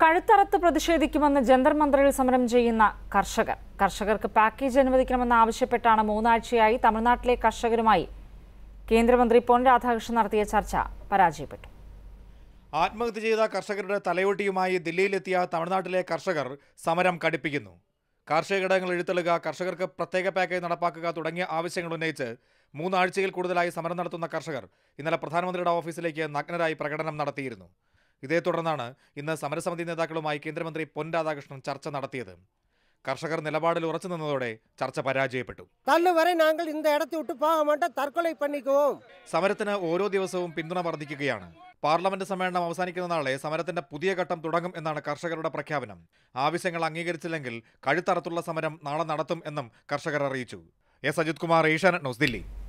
കഴുത്തറത്ത് പ്രതിഷേധിക്കുമെന്ന് ജന്തർ മന്ദറിൽ സമരം ചെയ്യുന്ന കർഷകർ കർഷകർക്ക് പാക്കേജ് അനുവദിക്കണമെന്ന് ആവശ്യപ്പെട്ടാണ് മൂന്നാഴ്ചയായി തമിഴ്നാട്ടിലെ കർഷകരുമായി കേന്ദ്രമന്ത്രി പൊൻ രാധാകൃഷ്ണൻ നടത്തിയ ചർച്ച പരാജയപ്പെട്ടു ആത്മഹത്യ ചെയ്ത കർഷകരുടെ തലയൊട്ടിയുമായി ദില്ലിയിലെത്തിയ തമിഴ്നാട്ടിലെ കർഷകർ സമരം കടുപ്പിക്കുന്നു കാർഷിക ഘടകങ്ങൾ എഴുത്തള്ളുക കർഷകർക്ക് പ്രത്യേക പാക്കേജ് നടപ്പാക്കുക തുടങ്ങിയ ആവശ്യങ്ങൾ ഉന്നയിച്ച് മൂന്നാഴ്ചയിൽ കൂടുതലായി സമരം നടത്തുന്ന കർഷകർ ഇന്നലെ പ്രധാനമന്ത്രിയുടെ ഓഫീസിലേക്ക് നഗ്നരായി പ്രകടനം നടത്തിയിരുന്നു ഇതേ തുടർന്നാണ് ഇന്ന് സമരസമിതി നേതാക്കളുമായി കേന്ദ്രമന്ത്രി പൊൻ രാധാകൃഷ്ണൻ ചർച്ച നടത്തിയത് കർഷകർ നിലപാടിൽ ഉറച്ചു നിന്നതോടെ ചർച്ച പരാജയപ്പെട്ടു தள்ளு வரை நாங்கள் இந்த இடத்தை விட்டு போக மாட்டோம் தற்கொலை பண்ணிக்குவோம் സമരത്തിന് ഓരോ ദിവസവും പിന്തുണ വർദ്ധിക്കുകയാണ് പാർലമെന്റ് സമ്മേളനം അവസാനിക്കുന്ന നാളെ സമരത്തിന്റെ പുതിയ ഘട്ടം തുടങ്ങും എന്നാണ് കർഷകരുടെ പ്രഖ്യാപനം ആവശ്യങ്ങൾ അംഗീകരിച്ചില്ലെങ്കിൽ കഴുത്തറത്തുള്ള സമരം നാളെ നടത്തും എന്നും കർഷകർ അറിയിച്ചു എസ് അജിത് കുമാർ ഏഷ്യാനെറ്റ് ന്യൂസ് ദില്ലി